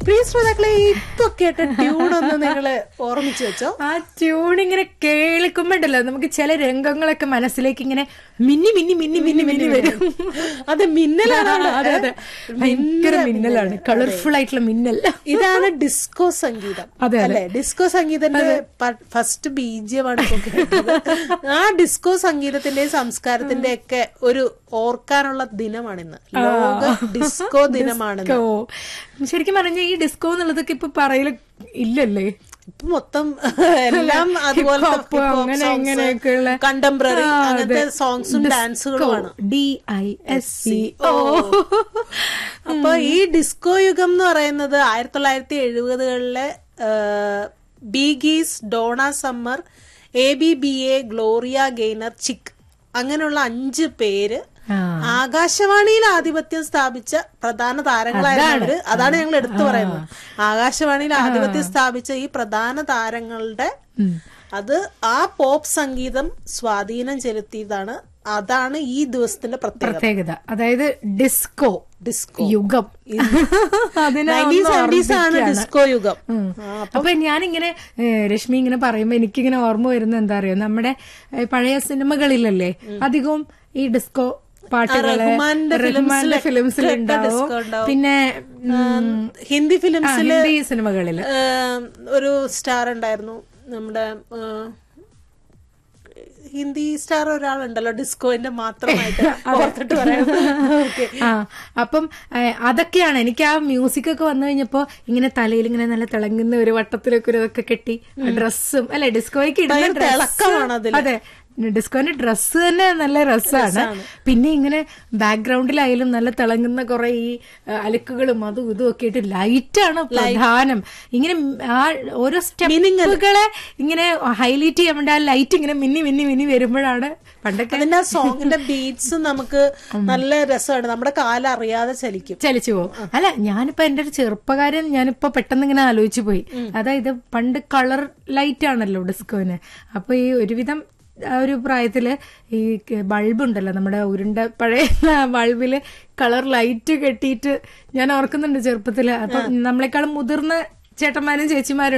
പ്രിയ ശ്രോതാക്കളെ ഇപ്പൊ കേട്ട ട്യൂൺ ഒന്ന് നിങ്ങള് ഓർമ്മിച്ചു വെച്ചോ ആ ട്യൂൺ ഇങ്ങനെ കേൾക്കുമ്പോണ്ടല്ലോ നമുക്ക് ചില രംഗങ്ങളൊക്കെ മനസ്സിലേക്ക് ഇങ്ങനെ മിന്നി മിന്നി മിന്നി മിന്നി മിന്നി വരും അത് മിന്നലാണ് അവിടെ. അതെ അതെ ഭയങ്കര മിന്നലാണ് കളർഫുൾ ആയിട്ടുള്ള മിന്നൽ ഇതാണ് ഡിസ്കോ സംഗീതം അതെ, അതെ. അല്ലെ ഡിസ്കോ സംഗീതത്തിന്റെ ഫസ്റ്റ് ബീജമാണ് ഇപ്പൊ കേട്ടത്. ആ ഡിസ്കോ സംഗീതത്തിന്റെയും സംസ്കാരത്തിന്റെ ഒക്കെ ഒരു ഓർക്കാനുള്ള ദിനമാണിന്ന് ലോക ഡിസ്കോ ദിനമാണിന്ന് ഡിസ്കോ ശരിക്കും പറഞ്ഞ ഈ ഡിസ്കോ എന്നുള്ളതൊക്കെ ഇപ്പൊ പറയല് ഇല്ലല്ലേ ഇപ്പൊ മൊത്തം എല്ലാം അതുപോലത്തെ Hip hop, അങ്ങനെ ഇങ്ങനെയൊക്കെയുള്ള കണ്ടംപററി ആ, അതെ. അങ്ങനത്തെ സോങ്സും ഡാൻസുകളുമാണ് D I S C O അപ്പൊ ഈ ഡിസ്കോ യുഗം എന്ന് പറയുന്നത് ആയിരത്തി തൊള്ളായിരത്തി എഴുപതുകളിലെ Bee Gees Donna Summer A B B A Gloria Gaynor Chic അങ്ങനെയുള്ള അഞ്ച് പേര് ആ. ആകാശവാണിയിൽ ആധിപത്യം സ്ഥാപിച്ച പ്രധാന താരങ്ങളായിരുന്നവര് അതാണ് ഞങ്ങൾ എടുത്തു പറയുന്നത് ആകാശവാണിയിൽ ആധിപത്യം സ്ഥാപിച്ച ഈ പ്രധാന താരങ്ങളുടെ അത് ആ പോപ്പ് സംഗീതം സ്വാധീനം ചെലുത്തിയതാണ് അതാണ് ഈ ദിവസത്തിന്റെ പ്രത്യേകത പ്രത്യേകത അതായത് ഡിസ്കോ ഡിസ്കോ യുഗം അതിനെ നയൻറ്റീൻ ഒന്ന് സെവന്റീസ് ആണ് ഓർമ്മിപ്പിക്കുകയാണ്. ഡിസ്കോ യുഗം ഉം. അപ്പൊ ഞാനിങ്ങനെ ഏ, രശ്മി ഇങ്ങനെ പറയുമ്പോ എനിക്കിങ്ങനെ ഓർമ്മ വരുന്ന എന്താ അറിയോ നമ്മുടെ ഏ, പഴയ സിനിമകളിലല്ലേ അധികവും ഈ ഡിസ്കോ പാട്ടുകള് റഹ്മാന്റെ റഹ്മാന്റെ ഫിലിംസിലൊക്കെ ഫിലിംസിൽ ഉണ്ടാവും disco ഉണ്ടാവും. പിന്നെ ഉം, ഹിന്ദി ആ, ഫിലിംസില് ഹിന്ദി സിനിമകളില് ഒരു സ്റ്റാർ ഉണ്ടായിരുന്നു നമ്മുടെ ആ, ഹിന്ദി സ്റ്റാർ ഒരാളുണ്ടല്ലോ ഡിസ്കോന്റെ മാത്രമായിട്ട് ഓർത്തിട്ട് പറയാം ഓക്കെ ആ അപ്പം ഏ, അതൊക്കെയാണ് എനിക്ക് ആ മ്യൂസിക് ഒക്കെ വന്നു കഴിഞ്ഞപ്പോ ഇങ്ങനെ തലയിൽ ഇങ്ങനെ നല്ല തിളങ്ങുന്ന ഒരു വട്ടത്തിലൊക്കെ ഒരു ഇതൊക്കെ കെട്ടി ഡ്രസ്സും അല്ലെ ഡിസ്കോയ്ക്ക് ഇടുന്ന ഭയങ്കര dress- തിളക്കമാണ് അതില്. അതെ ഡിസ്കോന്റെ ഡ്രസ്സ് തന്നെ നല്ല രസമാണ് പിന്നെ ഇങ്ങനെ ബാക്ക്ഗ്രൗണ്ടിലായാലും നല്ല തിളങ്ങുന്ന കുറെ ഈ ആ, അലുക്കുകളും അതും ഇതും ഒക്കെ ആയിട്ട് ലൈറ്റാണ് പ്രധാനം ഇങ്ങനെ ആ ഓരോ സ്റ്റെപ്പുകളെ ഇങ്ങനെ ഹൈലൈറ്റ് ചെയ്യാൻ വേണ്ടി ആ ലൈറ്റ് ഇങ്ങനെ മിന്നി മിന്നി മിന്നി വരുമ്പോഴാണ് പണ്ടൊക്കെ അതിന്റെ ആ സോങ്ങിന്റെ ബീറ്റ്സ് നമുക്ക് നല്ല രസമാണ് നമ്മുടെ കാലം അറിയാതെ ചലിക്കും ചലിച്ചു പോകും അല്ല ഞാനിപ്പോ എന്റെ ഒരു ചെറുപ്പക്കാരൻ ഞാനിപ്പോ പെട്ടെന്ന് ഇങ്ങനെ ആലോചിച്ചു പോയി അതായത് പണ്ട് കളർ ലൈറ്റ് ആണല്ലോ ഡിസ്കോന് അപ്പൊ ഈ ഒരുവിധം ആ ഒരു പ്രായത്തില് ഈ ബൾബ് ഉണ്ടല്ലോ നമ്മുടെ ഉരുണ്ട പഴയ ബൾബില് കളർ ലൈറ്റ് കെട്ടിയിട്ട് ഞാൻ ഓർക്കുന്നുണ്ട് ചെറുപ്പത്തില് അപ്പൊ നമ്മളെക്കാളും മുതിർന്ന ചേട്ടന്മാരും ചേച്ചിമാരും